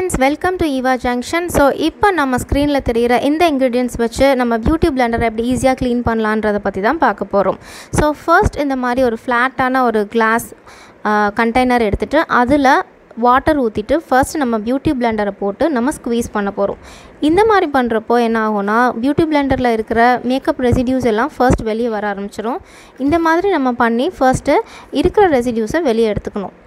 Friends welcome to Eva junction so இப்போ நம்ம ஸ்க்ரீனில் தெரிகிற இந்த இன்க்ரீடியன்ஸ் வச்சு நம்ம பியூட்டி பிளெண்டரை எப்படி ஈஸியாக க்ளீன் பண்ணலான்றதை பற்றி தான் பார்க்க போகிறோம் ஸோ ஃபர்ஸ்ட் இந்த மாதிரி ஒரு ஃப்ளாட்டான ஒரு கிளாஸ் கண்டெய்னர் எடுத்துகிட்டு அதில் வாட்டர் ஊற்றிட்டு ஃபர்ஸ்ட் நம்ம பியூட்டி பிளெண்டரை போட்டு நம்ம ஸ்குவீஸ் பண்ண போகிறோம் இந்த மாதிரி பண்ணுறப்போ என்ன ஆகும்னா பியூட்டி பிளெண்டரில் இருக்கிற மேக்கப் ரெசிடியூஸ் எல்லாம் ஃபர்ஸ்ட் வெளியே வர ஆரம்பிச்சிடும் இந்த மாதிரி நம்ம பண்ணி ஃபர்ஸ்ட்டு இருக்கிற ரெசிடியூஸை வெளியே எடுத்துக்கணும்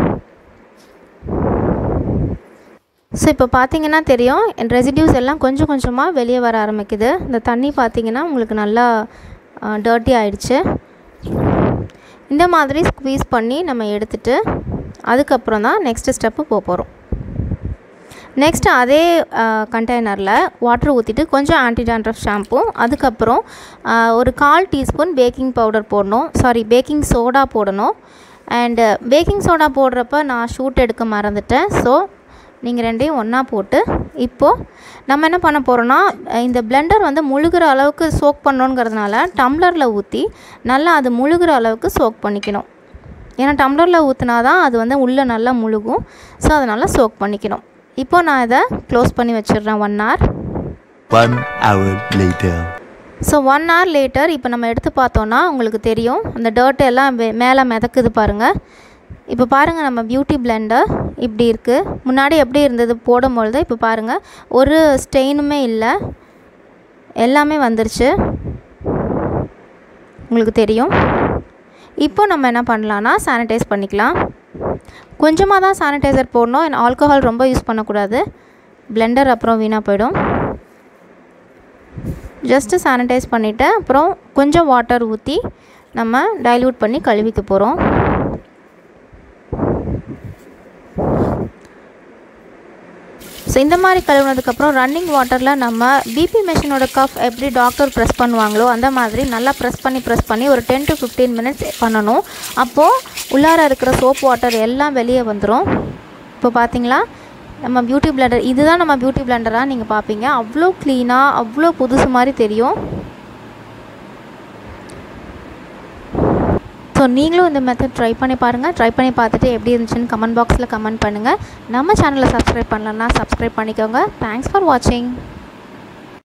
ஸோ இப்போ பார்த்தீங்கன்னா தெரியும் என் ரெசிடியூஸ் எல்லாம் கொஞ்சம் கொஞ்சமாக வெளியே வர ஆரம்பிக்குது இந்த தண்ணி பார்த்தீங்கன்னா உங்களுக்கு நல்லா டர்ட்டி ஆயிடுச்சு இந்த மாதிரி ஸ்க்வீஸ் பண்ணி நம்ம எடுத்துட்டு அதுக்கப்புறம் தான் நெக்ஸ்ட்டு ஸ்டெப்பு போக போகிறோம் நெக்ஸ்ட் அதே கண்டெய்னரில் வாட்டர் ஊற்றிட்டு கொஞ்சம் ஆன்டி டாண்ட்ரஃப் ஷாம்பு அதுக்கப்புறம் ஒரு கால் டீஸ்பூன் பேக்கிங் பவுடர் போடணும் சாரி பேக்கிங் சோடா போடணும் அண்டு பேக்கிங் சோடா போடுறப்ப நான் ஷூட் எடுக்க மறந்துட்டேன் ஸோ நீங்கள் ரெண்டையும் ஒன்றா போட்டு இப்போது நம்ம என்ன பண்ண போகிறோன்னா இந்த பிளெண்டர் வந்து முழுகிற அளவுக்கு சோக் பண்ணணுங்கிறதுனால டம்ளரில் ஊற்றி நல்லா அது முழுகிற அளவுக்கு சோக் பண்ணிக்கணும் ஏன்னா டம்ளரில் ஊற்றினா தான் அது வந்து உள்ளே நல்லா முழுகும் ஸோ அதனால் சோக் பண்ணிக்கணும் இப்போ நான் இதை க்ளோஸ் பண்ணி வச்சிடுறேன் one hour One hour later. So one hour later இப்போ நம்ம எடுத்து பார்த்தோன்னா உங்களுக்கு தெரியும் அந்த டர்ட் எல்லாம் வே- மேலே மிதக்குது பாருங்கள் இப்போ பாருங்கள் நம்ம பியூட்டி பிளெண்டர் இப்படி இருக்குது முன்னாடி எப்படி இருந்தது போடும்பொழுது இப்போ பாருங்கள் ஒரு ஸ்டெயினுமே இல்லை எல்லாமே வந்துருச்சு உங்களுக்கு தெரியும் இப்போ நம்ம என்ன பண்ணலான்னா சானிடைஸ் பண்ணிக்கலாம் கொஞ்சமாக தான் சானிடைசர் போடணும் ஆல்கஹால் ரொம்ப யூஸ் பண்ணக்கூடாது பிளெண்டர் அப்புறம் வீணாக போயிடும் ஜஸ்ட்டு சானிடைஸ் பண்ணிவிட்டு அப்புறம் கொஞ்சம் வாட்டர் ஊற்றி நம்ம டைல்யூட் பண்ணி கழுவிக்க போகிறோம் ஸோ இந்த மாதிரி கழுவுனதுக்கப்புறம் ரன்னிங் வாட்டரில் நம்ம பிபி மெஷினோட கஃப் எப்படி டாக்டர் ப்ரெஸ் பண்ணுவாங்களோ அந்த மாதிரி நல்லா ப்ரெஸ் பண்ணி ப்ரெஸ் பண்ணி ஒரு டென் டு ஃபிஃப்டீன் மினிட்ஸ் பண்ணணும் அப்போது உள்ளார இருக்கிற சோப் வாட்டர் எல்லாம் வெளியே வந்துடும் இப்போ பார்த்தீங்களா நம்ம பியூட்டி பிளெண்டர் இதுதான் நம்ம பியூட்டி பிளெண்டராக நீங்கள் பார்ப்பீங்க அவ்வளோ க்ளீனாக அவ்வளோ புதுசு மாதிரி தெரியும் ஸோ நீங்களும் இந்த மெத்தட் ட்ரை பண்ணி பாருங்கள் ட்ரை பண்ணி பார்த்துட்டு எப்படி இருந்துச்சுன்னு கமெண்ட் பாக்ஸில் கமெண்ட் பண்ணுங்கள் நம்ம சேனலை சப்ஸ்கிரைப் பண்ணலன்னா சப்ஸ்கிரைப் பண்ணிக்கோங்க தேங்க்ஸ் ஃபார் வாட்சிங்